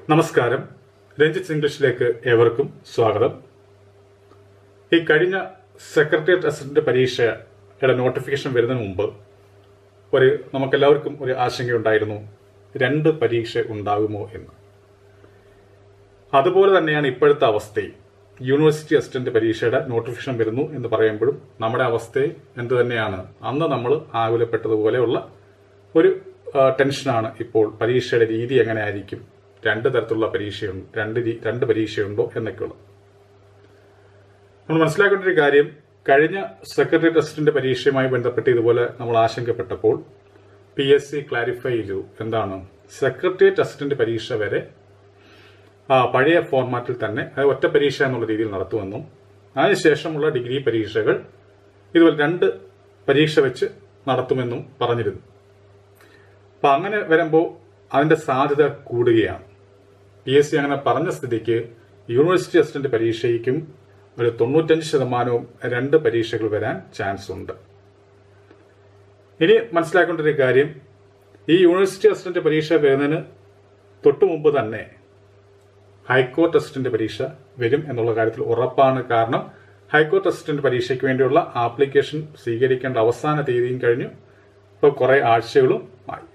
നമസ്കാരം രഞ്ജിത്ത് ഇംഗ്ലീഷിലേക്ക് ഏവർക്കും സ്വാഗതം ഈ കഴിഞ്ഞ സെക്രട്ടേറിയറ്റ് അസിസ്റ്റന്റ് പരീക്ഷയുടെ നോട്ടിഫിക്കേഷൻ വരുന്നതിന് മുമ്പ് ഒരു നമുക്കെല്ലാവർക്കും ഒരു ആശങ്കയുണ്ടായിരുന്നു രണ്ട് പരീക്ഷ ഉണ്ടാകുമോ എന്ന് അതുപോലെ തന്നെയാണ് ഇപ്പോഴത്തെ അവസ്ഥയും യൂണിവേഴ്സിറ്റി അസിസ്റ്റന്റ് പരീക്ഷയുടെ നോട്ടിഫിക്കേഷൻ വരുന്നു എന്ന് പറയുമ്പോഴും നമ്മുടെ അവസ്ഥ എന്ത് തന്നെയാണ് അന്ന് നമ്മൾ ആകുലപ്പെട്ടതുപോലെയുള്ള ഒരു ആ, ടെൻഷനാണ് ഇപ്പോൾ പരീക്ഷയുടെ രീതി എങ്ങനെ ആയിരിക്കും രണ്ട് തരത്തിലുള്ള പരീക്ഷയുണ്ട് രണ്ട് രീ- രണ്ട് പരീക്ഷയുണ്ടോ എന്നൊക്കെയുള്ളത് നമ്മൾ മനസ്സിലാക്കേണ്ട ഒരു കാര്യം കഴിഞ്ഞ സെക്രട്ടറി അസിസ്റ്റന്റ് പരീക്ഷയുമായി ബന്ധപ്പെട്ട് ഇതുപോലെ നമ്മൾ ആശങ്കപ്പെട്ടപ്പോൾ പി എസ് സി ക്ലാരിഫൈ ചെയ്തു എന്താണ് സെക്രട്ടേറിയറ്റ് അസിസ്റ്റന്റ് പരീക്ഷ വരെ ആ, പഴയ ഫോർമാറ്റിൽ തന്നെ അത് ഒറ്റ പരീക്ഷ എന്നുള്ള രീതിയിൽ നടത്തുമെന്നും അതിനുശേഷമുള്ള ഡിഗ്രി പരീക്ഷകൾ ഇതുപോലെ രണ്ട് പരീക്ഷ വെച്ച് നടത്തുമെന്നും പറഞ്ഞിരുന്നു അപ്പൊ അങ്ങനെ വരുമ്പോൾ അതിന്റെ സാധ്യത കൂടുകയാണ് പി എസ് സി അങ്ങനെ പറഞ്ഞ സ്ഥിതിക്ക് യൂണിവേഴ്സിറ്റി അസിസ്റ്റന്റ് പരീക്ഷയ്ക്കും ഒരു തൊണ്ണൂറ്റഞ്ച് ശതമാനവും രണ്ട് പരീക്ഷകൾ വരാൻ ചാൻസ് ഉണ്ട് ഇനി മനസ്സിലാക്കേണ്ട ഒരു കാര്യം ഈ യൂണിവേഴ്സിറ്റി അസിസ്റ്റന്റ് പരീക്ഷ വരുന്നതിന് തൊട്ടു മുമ്പ് തന്നെ ഹൈക്കോർട്ട് അസിസ്റ്റന്റ് പരീക്ഷ വരും എന്നുള്ള കാര്യത്തിൽ ഉറപ്പാണ് കാരണം ഹൈക്കോർട്ട് അസിസ്റ്റന്റ് പരീക്ഷയ്ക്ക് വേണ്ടിയുള്ള ആപ്ലിക്കേഷൻ സ്വീകരിക്കേണ്ട അവസാന തീയതിയും കഴിഞ്ഞു ഇപ്പോൾ കുറെ ആഴ്ചകളും ആയി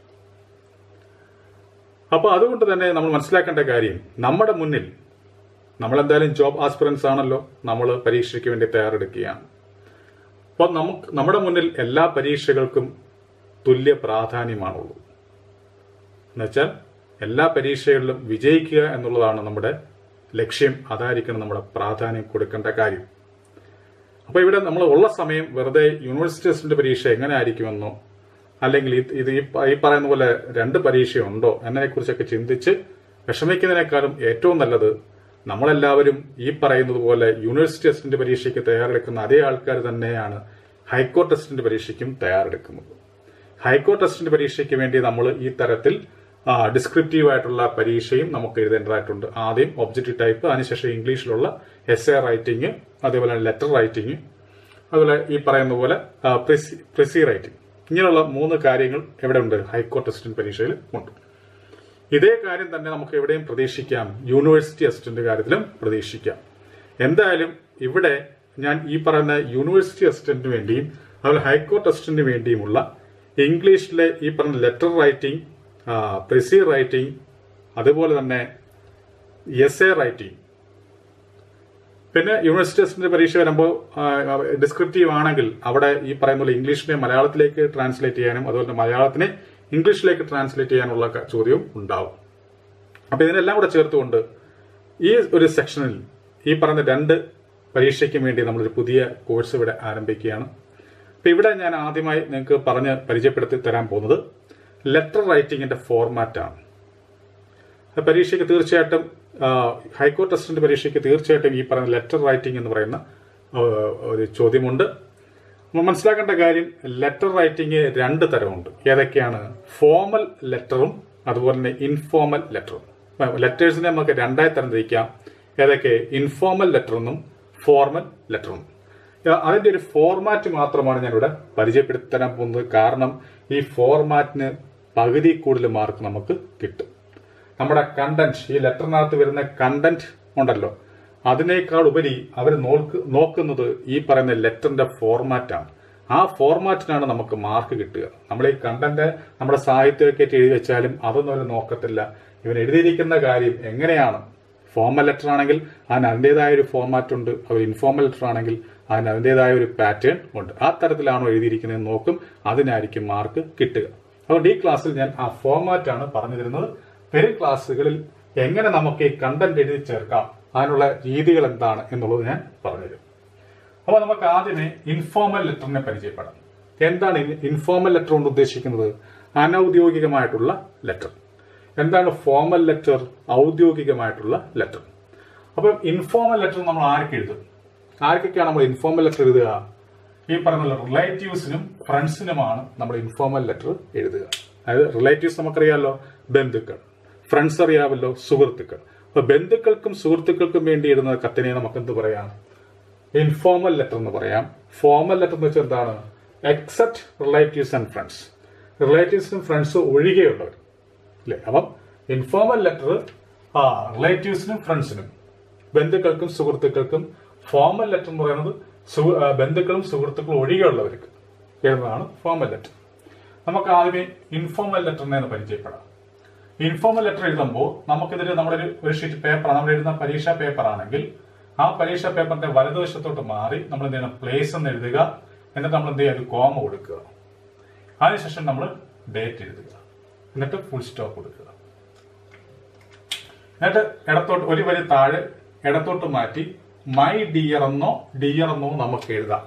അപ്പോൾ അതുകൊണ്ട് തന്നെ നമ്മൾ മനസ്സിലാക്കേണ്ട കാര്യം നമ്മുടെ മുന്നിൽ നമ്മൾ എന്തായാലും ജോബ് ആസ്പിറൻസ് ആണല്ലോ നമ്മൾ പരീക്ഷയ്ക്ക് വേണ്ടി തയ്യാറെടുക്കുകയാണ് അപ്പോൾ നമുക്ക് നമ്മുടെ മുന്നിൽ എല്ലാ പരീക്ഷകൾക്കും തുല്യ പ്രാധാന്യമാണുള്ളൂ എന്നുവെച്ചാൽ എല്ലാ പരീക്ഷകളിലും വിജയിക്കുക എന്നുള്ളതാണ് നമ്മുടെ ലക്ഷ്യം അതായിരിക്കണം നമ്മുടെ പ്രാധാന്യം കൊടുക്കേണ്ട കാര്യം അപ്പൊ ഇവിടെ നമ്മൾ ഉള്ള സമയം വെറുതെ യൂണിവേഴ്സിറ്റി അസിസ്റ്റന്റ് പരീക്ഷ എങ്ങനെ ആയിരിക്കുമെന്നോ അല്ലെങ്കിൽ ഇത് ഇത് ഈ പ- ഈ പറയുന്ന പോലെ രണ്ട് പരീക്ഷയുണ്ടോ എന്നതിനെക്കുറിച്ചൊക്കെ ചിന്തിച്ച് വിഷമിക്കുന്നതിനേക്കാളും ഏറ്റവും നല്ലത് നമ്മളെല്ലാവരും ഈ പറയുന്നത് പോലെ യൂണിവേഴ്സിറ്റി അസിസ്റ്റന്റ് പരീക്ഷയ്ക്ക് തയ്യാറെടുക്കുന്ന അതേ ആൾക്കാർ തന്നെയാണ് ഹൈക്കോർട്ട് അസിസ്റ്റന്റ് പരീക്ഷയ്ക്കും തയ്യാറെടുക്കുന്നത് ഹൈക്കോർട്ട് അസിസ്റ്റന്റ് പരീക്ഷയ്ക്ക് വേണ്ടി നമ്മൾ ഈ തരത്തിൽ ഡിസ്ക്രിപ്റ്റീവ് ആയിട്ടുള്ള പരീക്ഷയും നമുക്ക് എഴുതേണ്ടതായിട്ടുണ്ട് ആദ്യം ഒബ്ജക്റ്റീവ് ടൈപ്പ് അതിനുശേഷം ഇംഗ്ലീഷിലുള്ള എസ് എ റൈറ്റിംഗ് അതേപോലെ ലെറ്റർ റൈറ്റിംഗ് അതുപോലെ ഈ പറയുന്ന പോലെ പ്രിസി റൈറ്റിംഗ് ഇങ്ങനെയുള്ള മൂന്ന് കാര്യങ്ങൾ എവിടെ ഉണ്ട് ഹൈക്കോർട്ട് അസിസ്റ്റന്റ് പരീക്ഷയിൽ ഉണ്ട് ഇതേ കാര്യം തന്നെ നമുക്ക് എവിടെയും പ്രതീക്ഷിക്കാം യൂണിവേഴ്സിറ്റി അസിസ്റ്റന്റ് കാര്യത്തിലും പ്രതീക്ഷിക്കാം എന്തായാലും ഇവിടെ ഞാൻ ഈ പറയുന്ന യൂണിവേഴ്സിറ്റി അസിസ്റ്റന്റിന് വേണ്ടിയും അതുപോലെ ഹൈക്കോർട്ട് അസിസ്റ്റന്റിന് വേണ്ടിയുമുള്ള ഇംഗ്ലീഷിലെ ഈ പറഞ്ഞ ലെറ്റർ റൈറ്റിംഗ് പ്രിസി റൈറ്റിംഗ് അതുപോലെ തന്നെ എസ് എ റൈറ്റിംഗ് പിന്നെ യൂണിവേഴ്സിറ്റി അസിസ്റ്റന്റ് പരീക്ഷ വരുമ്പോൾ ഡിസ്ക്രിപ്റ്റീവ് ആണെങ്കിൽ അവിടെ ഈ പറയുന്ന പോലെ ഇംഗ്ലീഷിനെ മലയാളത്തിലേക്ക് ട്രാൻസ്ലേറ്റ് ചെയ്യാനും അതുപോലെ തന്നെ മലയാളത്തിനെ ഇംഗ്ലീഷിലേക്ക് ട്രാൻസ്ലേറ്റ് ചെയ്യാനുള്ള ക- ചോദ്യവും ഉണ്ടാവും അപ്പൊ ഇതിനെല്ലാം കൂടെ ചേർത്തുകൊണ്ട് ഈ ഒരു സെക്ഷനിൽ ഈ പറയുന്ന രണ്ട് പരീക്ഷയ്ക്ക് വേണ്ടി നമ്മളൊരു പുതിയ കോഴ്സ് ഇവിടെ ആരംഭിക്കുകയാണ് അപ്പൊ ഇവിടെ ഞാൻ ആദ്യമായി നിങ്ങൾക്ക് പറഞ്ഞ് പരിചയപ്പെടുത്തി തരാൻ പോകുന്നത് ലെറ്റർ റൈറ്റിംഗിന്റെ ഫോർമാറ്റാണ് പരീക്ഷയ്ക്ക് തീർച്ചയായിട്ടും ആ, ഹൈക്കോർട്ട് അസിസ്റ്റന്റ് പരീക്ഷയ്ക്ക് തീർച്ചയായിട്ടും ഈ പറയുന്ന ലെറ്റർ റൈറ്റിംഗ് എന്ന് പറയുന്ന ആ, ഒരു ചോദ്യമുണ്ട് നമ്മൾ മനസ്സിലാക്കേണ്ട കാര്യം ലെറ്റർ റൈറ്റിംഗ് രണ്ട് തരമുണ്ട് ഏതൊക്കെയാണ് ഫോമൽ ലെറ്ററും അതുപോലെ തന്നെ ഇൻഫോമൽ ലെറ്ററും ലെറ്റേഴ്സിനെ നമുക്ക് രണ്ടായി തരംതിരിക്കാം ഏതൊക്കെ ഇൻഫോമൽ ലെറ്റർ എന്നും ഫോർമൽ ലെറ്റർ എന്നും ആ, അതിന്റെ ഒരു ഫോർമാറ്റ് മാത്രമാണ് ഞാനിവിടെ പരിചയപ്പെടുത്തി തരാൻ പോകുന്നത് കാരണം ഈ ഫോർമാറ്റിന് പകുതി കൂടുതൽ മാർക്ക് നമുക്ക് കിട്ടും നമ്മുടെ കണ്ടന്റ് ഈ ലെറ്ററിനകത്ത് വരുന്ന കണ്ടന്റ് ഉണ്ടല്ലോ അതിനേക്കാൾ ഉപരി അവർ നോക്കുന്നത് ഈ പറയുന്ന ലെറ്ററിന്റെ ഫോർമാറ്റാണ് ആ ഫോർമാറ്റിനാണ് നമുക്ക് മാർക്ക് കിട്ടുക നമ്മൾ ഈ കണ്ടന്റ് നമ്മുടെ സാഹിത്യമൊക്കെ ആയിട്ട് എഴുതി വെച്ചാലും അതൊന്നും അവർ നോക്കത്തില്ല ഇവൻ എഴുതിയിരിക്കുന്ന കാര്യം എങ്ങനെയാണ് ഫോമൽ ലെറ്റർ ആണെങ്കിൽ അതിന് അതിൻ്റെതായ ഒരു ഫോർമാറ്റ് ഉണ്ട് അത് ഇൻഫോമൽ ലെറ്റർ ആണെങ്കിൽ അതിന് അതിൻ്റെതായ ഒരു പാറ്റേൺ ഉണ്ട് ആ തരത്തിലാണോ എഴുതിയിരിക്കുന്നത് നോക്കും അതിനായിരിക്കും മാർക്ക് കിട്ടുക അതുകൊണ്ട് ഈ ക്ലാസ്സിൽ ഞാൻ ആ ഫോർമാറ്റ് ആണ് പറഞ്ഞു തരുന്നത് വരും ക്ലാസ്സുകളിൽ എങ്ങനെ നമുക്ക് ഈ കണ്ടന്റ് എഴുതി ചേർക്കാം അതിനുള്ള രീതികൾ എന്താണ് എന്നുള്ളത് ഞാൻ പറഞ്ഞുതരും അപ്പൊ നമുക്ക് ആദ്യമേ ഇൻഫോമൽ ലെറ്ററിനെ പരിചയപ്പെടാം എന്താണ് ഇൻഫോമൽ ലെറ്റർ കൊണ്ട് ഉദ്ദേശിക്കുന്നത് അനൌദ്യോഗികമായിട്ടുള്ള ലെറ്റർ എന്താണ് ഫോമൽ ലെറ്റർ ഔദ്യോഗികമായിട്ടുള്ള ലെറ്റർ അപ്പം ഇൻഫോമൽ ലെറ്റർ നമ്മൾ ആർക്ക് എഴുതും ആർക്കൊക്കെയാണ് നമ്മൾ ഇൻഫോമൽ ലെറ്റർ എഴുതുക ഈ പറഞ്ഞ റിലേറ്റീവ്സിനും ഫ്രണ്ട്സിനുമാണ് നമ്മൾ ഇൻഫോമൽ ലെറ്റർ എഴുതുക അതായത് റിലേറ്റീവ്സ് നമുക്കറിയാമല്ലോ ബന്ധുക്കൾ ഫ്രണ്ട്സ് അറിയാമല്ലോ സുഹൃത്തുക്കൾ അപ്പൊ ബന്ധുക്കൾക്കും സുഹൃത്തുക്കൾക്കും വേണ്ടി എഴുതുന്ന കത്തിനെ നമുക്ക് എന്ത് പറയാം ഇൻഫോമൽ ലെറ്റർ എന്ന് പറയാം ഫോമൽ ലെറ്റർ എന്ന് വെച്ചാൽ എന്താണ് എക്സെപ്റ്റ് റിലേറ്റീവ്സ് ആൻഡ് ഫ്രണ്ട്സ് റിലേറ്റീവ്സും ഫ്രണ്ട്സും ഒഴികെയുള്ളവർ അല്ലേ അപ്പം ഇൻഫോമൽ ലെറ്റർ ആ റിലേറ്റീവ്സിനും ഫ്രണ്ട്സിനും ബന്ധുക്കൾക്കും സുഹൃത്തുക്കൾക്കും ഫോമൽ ലെറ്റർ എന്ന് പറയുന്നത് സു- ആ, ബന്ധുക്കളും സുഹൃത്തുക്കളും ഒഴികെയുള്ളവർക്ക് എഴുതുന്നതാണ് ഫോമൽ ലെറ്റർ നമുക്ക് ആദ്യമേ ഇൻഫോമൽ ലെറ്ററിനെ ഒന്ന് പരിചയപ്പെടാം ഇൻഫോമൽ ലെറ്റർ എഴുതുമ്പോൾ നമുക്കിതിൽ നമ്മുടെ ഒരു ഒരു ഷീറ്റ് പേപ്പർ നമ്മൾ എഴുതുന്ന പരീക്ഷാ പേപ്പർ ആണെങ്കിൽ ആ പരീക്ഷാ പേപ്പറിന്റെ വലതുവശത്തോട്ട് മാറി നമ്മൾ എന്ത് ചെയ്യണം പ്ലേസ് എന്ന് എഴുതുക എന്നിട്ട് നമ്മൾ എന്ത് ചെയ്യുക ഒരു കോമ കൊടുക്കുക അതിനുശേഷം നമ്മൾ ഡേറ്റ് എഴുതുക എന്നിട്ട് ഫുൾ സ്റ്റോപ്പ് കൊടുക്കുക എന്നിട്ട് ഇടത്തോട്ട് ഒരു വരി താഴെ ഇടത്തോട്ട് മാറ്റി മൈ ഡിയർ എന്നോ ഡിയർ എന്നോ നമുക്ക് എഴുതാം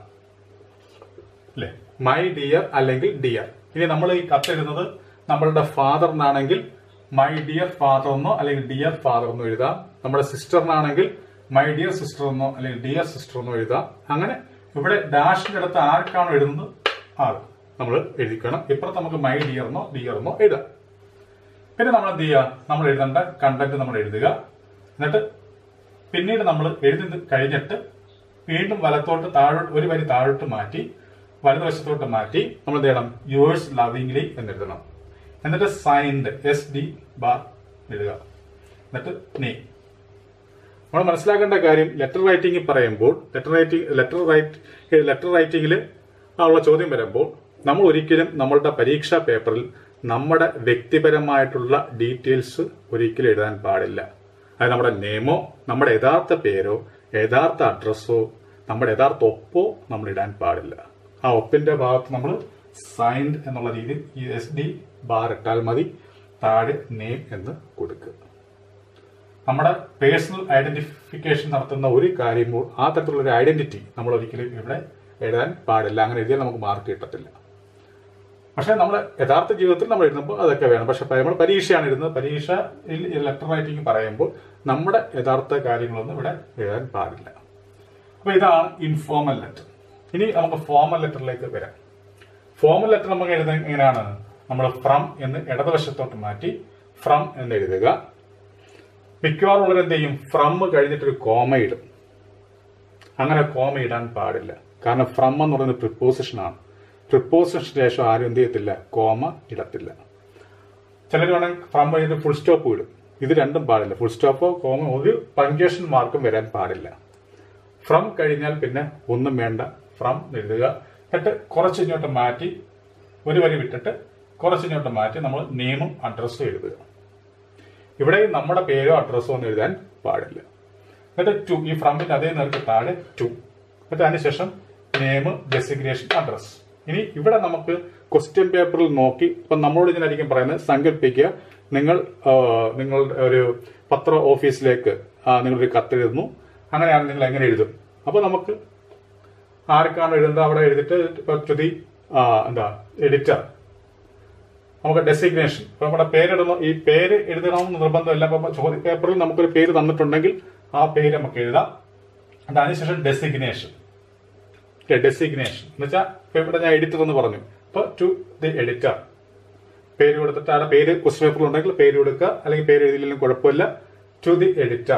അല്ലെ മൈ ഡിയർ അല്ലെങ്കിൽ ഡിയർ ഇനി നമ്മൾ ഈ കത്തെഴുതുന്നത് നമ്മളുടെ ഫാദറിനാണെങ്കിൽ മൈ ഡിയർ ഫാദർ എന്നോ അല്ലെങ്കിൽ ഡിയർ ഫാദർ എന്നോ എഴുതാം നമ്മുടെ സിസ്റ്ററിനാണെങ്കിൽ മൈ ഡിയർ സിസ്റ്റർ എന്നോ അല്ലെങ്കിൽ ഡിയർ സിസ്റ്റർ എന്നോ എഴുതാം അങ്ങനെ ഇവിടെ ഡാഷിന്റെ അടുത്ത് ആർക്കാണോ എഴുതുന്നത് ആൾ നമ്മൾ എഴുതിക്കണം ഇപ്പുറത്ത് നമുക്ക് മൈ ഡിയർ എന്നോ ഡിയർ എന്നോ എഴുതാം പിന്നെ നമ്മൾ എന്ത് ചെയ്യുക നമ്മൾ എഴുതേണ്ട കണ്ടന്റ് നമ്മൾ എഴുതുക എന്നിട്ട് പിന്നീട് നമ്മൾ എഴുതി കഴിഞ്ഞിട്ട് വീണ്ടും വലത്തോട്ട് താഴോട്ട് ഒരു വരി താഴോട്ട് മാറ്റി വലതുവശത്തോട്ട് മാറ്റി നമ്മൾ എന്ത് ചെയ്യണം യുവേഴ്സ് ലവിംഗ്ലി എന്ന് എഴുതണം എന്നിട്ട് സൈൻഡ് എസ് ഡി ബാർ എഴുതുക എന്നിട്ട് നെയ് നമ്മൾ മനസ്സിലാക്കേണ്ട കാര്യം ലെറ്റർ റൈറ്റിംഗ് പറയുമ്പോൾ letter writing letter write letter റൈറ്റിംഗിൽ ഉള്ള ചോദ്യം വരുമ്പോൾ നമ്മൾ ഒരിക്കലും നമ്മളുടെ പരീക്ഷാ പേപ്പറിൽ നമ്മുടെ വ്യക്തിപരമായിട്ടുള്ള ഡീറ്റെയിൽസ് ഒരിക്കലും എഴുതാൻ പാടില്ല അത് നമ്മുടെ നെയിമോ നമ്മുടെ യഥാർത്ഥ പേരോ യഥാർത്ഥ അഡ്രസ്സോ നമ്മുടെ യഥാർത്ഥ ഒപ്പോ നമ്മൾ ഇടാൻ പാടില്ല ആ ഒപ്പിന്റെ ഭാഗത്ത് നമ്മൾ സൈൻഡ് എന്നുള്ള രീതിയിൽ ഈ എസ് ഡി ബാർ ഇട്ടാൽ മതി താഴെ നെയിം എന്ന് കൊടുക്കുക നമ്മുടെ പേഴ്സണൽ ഐഡന്റിഫിക്കേഷൻ നടത്തുന്ന ഒരു കാര്യമോ ആ തരത്തിലുള്ള ഒരു ഐഡന്റിറ്റി നമ്മൾ ഒരിക്കലും ഇവിടെ എഴുതാൻ പാടില്ല അങ്ങനെ എഴുതിയാൽ നമുക്ക് മാർക്ക് കിട്ടത്തില്ല പക്ഷെ നമ്മൾ യഥാർത്ഥ ജീവിതത്തിൽ നമ്മൾ എഴുതുമ്പോൾ അതൊക്കെ വേണം പക്ഷെ നമ്മൾ പരീക്ഷയാണ് എഴുതുന്നത് പരീക്ഷയിൽ ലെറ്റർ റൈറ്റിംഗ് പറയുമ്പോൾ നമ്മുടെ യഥാർത്ഥ കാര്യങ്ങളൊന്നും ഇവിടെ എഴുതാൻ പാടില്ല അപ്പൊ ഇതാണ് ഇൻഫോർമൽ ലെറ്റർ ഇനി നമുക്ക് ഫോമൽ ലെറ്ററിലേക്ക് വരാം ഫോമൽ ലെറ്റർ നമുക്ക് എഴുതാൻ എങ്ങനെയാണ് നമ്മൾ ഫ്രം എന്ന് ഇടതുവശത്തോട്ട് മാറ്റി ഫ്രം എന്ന് എഴുതുക മിക്കവാറും ഉള്ളവർ എന്ത് ചെയ്യും ഫ്രം കഴിഞ്ഞിട്ട് ഒരു കോമ ഇടും അങ്ങനെ കോമ ഇടാൻ പാടില്ല കാരണം ഫ്രം എന്ന് പറയുന്നത് പ്രിപ്പോസിഷൻ ആണ് പ്രിപ്പോസിഷന് ശേഷം ആരും എന്ത് ചെയ്യത്തില്ല കോമ ഇടത്തില്ല ചിലർ വേണമെങ്കിൽ ഫ്രം കഴിഞ്ഞിട്ട് ഫുൾ സ്റ്റോപ്പ് ഇടും ഇത് രണ്ടും പാടില്ല ഫുൾ സ്റ്റോപ്പോ കോമ ഒരു പങ്ക്ച്വേഷൻ മാർക്കും വരാൻ പാടില്ല ഫ്രം കഴിഞ്ഞാൽ പിന്നെ ഒന്നും വേണ്ട ഫ്രം എഴുതുക എന്നിട്ട് കുറച്ച് ഇങ്ങോട്ട് മാറ്റി ഒരു വരി വിട്ടിട്ട് കുറച്ച് ഇങ്ങോട്ട് മാറ്റി നമ്മൾ നെയിമും അഡ്രസ്സും എഴുതുക ഇവിടെ നമ്മുടെ പേരോ അഡ്രസ്സോ ഒന്നും എഴുതാൻ പാടില്ല എന്നിട്ട് ടു ഈ ഫ്രണ്ടിന്റെ അതേ നേർക്ക് താഴെ ടു എന്നിട്ട് അതിനുശേഷം നെയിം ഡെസിഗ്നേഷൻ അഡ്രസ് ഇനി ഇവിടെ നമുക്ക് ക്വസ്റ്റ്യൻ പേപ്പറിൽ നോക്കി ഇപ്പൊ നമ്മളോട് ഇതിനായിരിക്കും പറയുന്നത് സങ്കല്പിക്കുക നിങ്ങൾ ആ, നിങ്ങളുടെ ഒരു പത്ര ഓഫീസിലേക്ക് ആ, നിങ്ങളൊരു കത്തെഴുതുന്നു അങ്ങനെയാണ് നിങ്ങൾ എങ്ങനെ എഴുതും അപ്പൊ നമുക്ക് ആർക്കാണ് എഴുതുന്നത് അവിടെ എഴുതിയിട്ട് ഇപ്പൊ ടു ദി എന്താ എഡിറ്റർ നമുക്ക് ഡെസിഗ്നേഷൻ ഇപ്പൊ നമ്മുടെ പേരിടണം ഈ പേര് എഴുതണമെന്ന് നിർബന്ധമില്ല അപ്പൊ ചോദ്യ പേപ്പറിൽ നമുക്കൊരു പേര് തന്നിട്ടുണ്ടെങ്കിൽ ആ പേര് നമുക്ക് എഴുതാം and അതിനുശേഷം ഡെസിഗ്നേഷൻ ഡെസിഗ്നേഷൻ എന്ന് വെച്ചാൽ ഇപ്പൊ ഇവിടെ ഞാൻ എഡിറ്റർ എന്ന് പറഞ്ഞു അപ്പൊ ടു ദി എഡിറ്റർ പേര് കൊടുത്തിട്ട് ആ പേര് ക്വസ്റ്റ്യൻ പേപ്പറിൽ ഉണ്ടെങ്കിൽ പേര് കൊടുക്കുക അല്ലെങ്കിൽ പേര് എഴുതിയില്ലെങ്കിലും കുഴപ്പമില്ല ടു ദി എഡിറ്റർ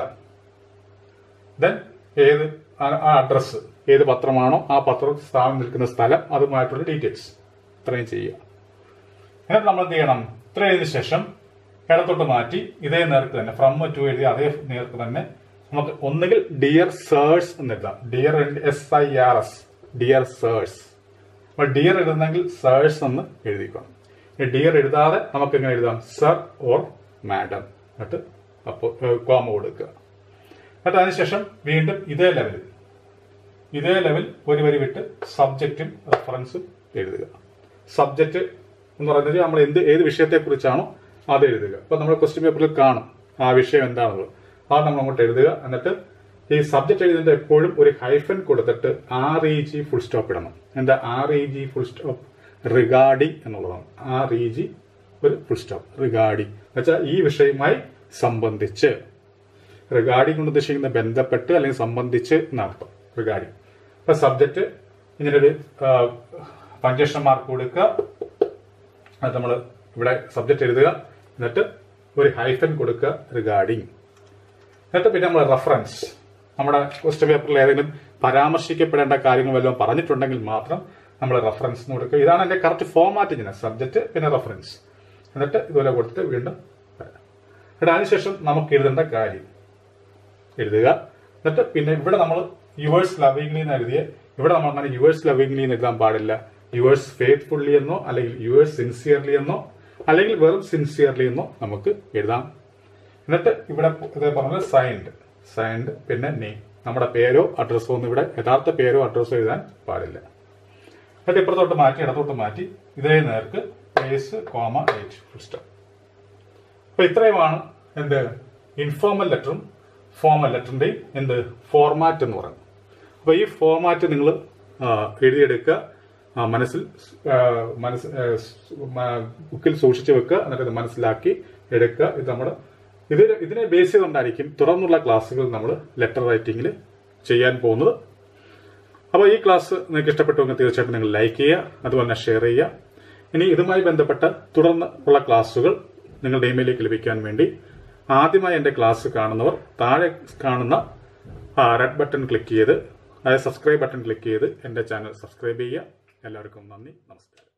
ദെൻ ഏത് ആ- ആ അഡ്രസ്സ് ഏത് പത്രമാണോ ആ പത്രം സ്ഥാനം നിൽക്കുന്ന സ്ഥലം അതുമായിട്ടുള്ള ഡീറ്റെയിൽസ് ഇത്രയും ചെയ്യുക എന്നിട്ട് നമ്മൾ എന്ത് ചെയ്യണം ഇത്ര എഴുതിയ ശേഷം ഇടത്തോട്ട് മാറ്റി ഇതേ നേർക്ക് തന്നെ ഫ്രം ടു എഴുതി അതേ നേർക്ക് തന്നെ നമുക്ക് ഒന്നുകിൽ ഡിയർ സേഴ്സ് എന്ന് എഴുതാം dear S I R S dear sirs അപ്പോൾ ഡിയർ എഴുതുന്നെങ്കിൽ സേഴ്സ് എന്ന് എഴുതിക്കണം ഡിയർ എഴുതാതെ നമുക്ക് എങ്ങനെ എഴുതാം സർ ഓർ മാഡം എന്നിട്ട് അപ്പോൾ കോമ കൊടുക്കുക എന്നിട്ട് അതിനുശേഷം വീണ്ടും ഇതേ ലെവലിൽ ഇതേ ലെവൽ ഒരു വരി വിട്ട് സബ്ജക്റ്റും റെഫറൻസും എഴുതുക സബ്ജക്റ്റ് എന്ന് പറയുന്നത് നമ്മൾ എന്ത് ഏത് വിഷയത്തെ കുറിച്ചാണോ അത് എഴുതുക അപ്പൊ നമ്മൾ ക്വസ്റ്റ്യൻ പേപ്പറിൽ കാണും ആ വിഷയം എന്താണുള്ളത് അത് നമ്മൾ അങ്ങോട്ട് എഴുതുക എന്നിട്ട് ഈ സബ്ജക്ട് എഴുതുന്നത് എപ്പോഴും ഒരു ഹൈഫൻ കൊടുത്തിട്ട് R E G full stop ഇടണം എന്താ R E G full stop regarding എന്നുള്ളതാണ് ആർ ഇ ജി ഒരു ഫുൾ സ്റ്റോപ്പ് റിഗാർഡിംഗ് എന്നുവെച്ചാൽ ഈ വിഷയവുമായി സംബന്ധിച്ച് റിഗാർഡിംഗ് കൊണ്ട് ഉദ്ദേശിക്കുന്ന ബന്ധപ്പെട്ട് അല്ലെങ്കിൽ സംബന്ധിച്ച് എന്നർത്ഥം റിഗാർഡിംഗ് അപ്പൊ സബ്ജക്റ്റ് ഇങ്ങനൊരു പഞ്ചേഷൻ മാർക്ക് കൊടുക്കുക അത് നമ്മൾ ഇവിടെ സബ്ജക്റ്റ് എഴുതുക എന്നിട്ട് ഒരു ഹൈഫൻ കൊടുക്കുക റിഗാർഡിംഗ് എന്നിട്ട് പിന്നെ നമ്മൾ റെഫറൻസ് നമ്മുടെ ക്വസ്റ്റ്യൻ പേപ്പറിൽ ഏതെങ്കിലും പരാമർശിക്കപ്പെടേണ്ട കാര്യങ്ങൾ വല്ലതും പറഞ്ഞിട്ടുണ്ടെങ്കിൽ മാത്രം നമ്മൾ റെഫറൻസ് എന്ന് കൊടുക്കുക ഇതാണ് എന്റെ കറക്റ്റ് ഫോമാറ്റ് ഇങ്ങനെ സബ്ജക്റ്റ് പിന്നെ റെഫറൻസ് എന്നിട്ട് ഇതുപോലെ കൊടുത്തിട്ട് വീണ്ടും വരാം. എന്നിട്ട് അതിനുശേഷം നമുക്ക് എഴുതേണ്ട കാര്യം എഴുതുക എന്നിട്ട് പിന്നെ ഇവിടെ നമ്മൾ യുവേഴ്സ് ലവിംഗ്ലി എന്ന് എഴുതിയ ഇവിടെ നമ്മൾ അങ്ങനെ യുവേഴ്സ് ലവിംഗ്ലി എന്ന് എഴുതാൻ പാടില്ല യുവേഴ്സ് ഫെയ്ത്ത്ഫുള്ളി എന്നോ അല്ലെങ്കിൽ യുവേഴ്സ് സിൻസിയർലി എന്നോ അല്ലെങ്കിൽ വെറും സിൻസിയർലി എന്നോ നമുക്ക് എഴുതാം എന്നിട്ട് ഇവിടെ ഇതേ പറഞ്ഞത് സൈൻഡ് സൈൻഡ് പിന്നെ നെയിം നമ്മുടെ പേരോ അഡ്രസ്സോ ഒന്നും ഇവിടെ യഥാർത്ഥ പേരോ അഡ്രസ്സോ എഴുതാൻ പാടില്ല എന്നിട്ട് ഇപ്പുറത്തോട്ട് മാറ്റി ഇടത്തോട്ട് മാറ്റി ഇതേ നേർക്ക് place comma eight full stop അപ്പൊ ഇത്രയുമാണ് എന്ത് ഇൻഫോർമൽ ലെറ്ററും ഫോർമൽ ലെറ്ററിന്റെയും എന്ത് ഫോർമാറ്റ് എന്ന് പറയുന്നത് അപ്പൊ ഈ ഫോർമാറ്റ് നിങ്ങൾ എഴുതിയെടുക്കുക ആ, മനസ്സിൽ ആ, മനസ്സ് ആ, സ്- മ- ബുക്കിൽ സൂക്ഷിച്ചു വെക്കുക എന്നിട്ട് ഇത് മനസ്സിലാക്കി എടുക്കുക ഇത് നമ്മൾ ഇത് ഇതിനെ ബേസ് ചെയ്തുകൊണ്ടായിരിക്കും തുടർന്നുള്ള ക്ലാസ്സുകൾ നമ്മൾ ലെറ്റർ റൈറ്റിംഗിൽ ചെയ്യാൻ പോകുന്നത് അപ്പോൾ ഈ ക്ലാസ് നിങ്ങൾക്ക് ഇഷ്ടപ്പെട്ടുവെങ്കിൽ തീർച്ചയായിട്ടും നിങ്ങൾ ലൈക്ക് ചെയ്യുക അതുപോലെ തന്നെ ഷെയർ ചെയ്യുക ഇനി ഇതുമായി ബന്ധപ്പെട്ട തുടർന്ന് ഉള്ള ക്ലാസ്സുകൾ നിങ്ങളുടെ ഇമെയിലേക്ക് ലഭിക്കാൻ വേണ്ടി ആദ്യമായി എൻ്റെ ക്ലാസ് കാണുന്നവർ താഴെ കാണുന്ന റെഡ് ബട്ടൺ ക്ലിക്ക് ചെയ്ത് അതായത് സബ്സ്ക്രൈബ് ബട്ടൺ ക്ലിക്ക് ചെയ്ത് എൻ്റെ ചാനൽ സബ്സ്ക്രൈബ് ചെയ്യുക എല്ലാവർക്കും നന്ദി നമസ്കാരം